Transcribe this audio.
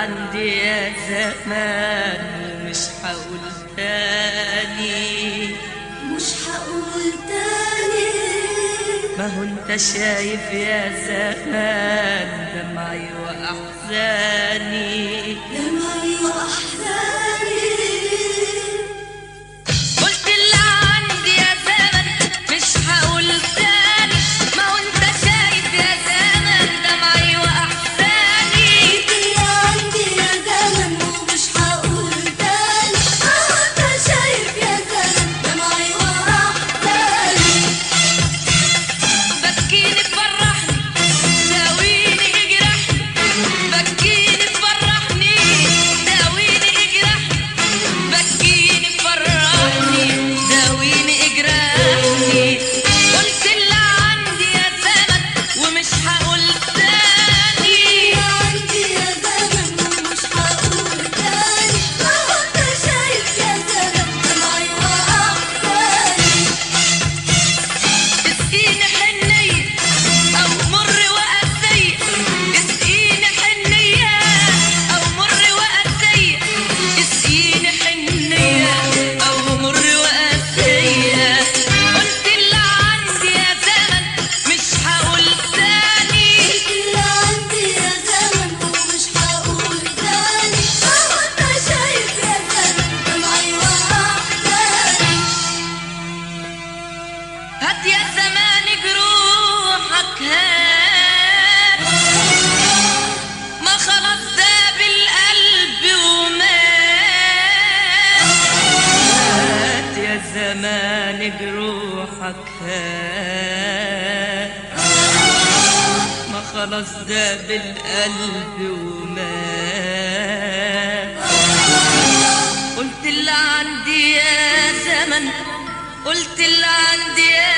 عندي يا زمان ومش هقول تاني مش هقول تاني ما هو انت شايف يا زمان دمعي واحزاني دمعي وأحزاني قلت اللي عندي يا زمن مش هقول تاني ما هو انت شايف يا زمن دمعي واحزاني انت اللي عندي يا زمن ومش هقول تاني اه انت شايف يا زمن دمعي وأحزاني بكيني تفرحني داويني اجرحني بكيني تفرحني داويني اجرحني بكيني تفرحني داويني اجرحني قلت اللي عندي يا زمن ومش هقول تاني عندي يا زمن ومش هقول تاني اه انت شايف يا زمن دمعي وأحزاني اسقيني حنية أو مر وقاسية اسقيني حنية أو مر وقاسية اسقيني حنية أو مر وقاسية قلت اللي عندي يا زمن مش هقول تاني اللي عندي يا زمن ومش هقول تاني اه انت شايف يا زمن دمعي وأحزاني هات يا زمان جروحك هات ما خلاص داب القلب ومات هات يا زمان جروحك هات ما خلاص داب القلب ومات قلت اللي عندي يا زمن قلت اللي عندي يا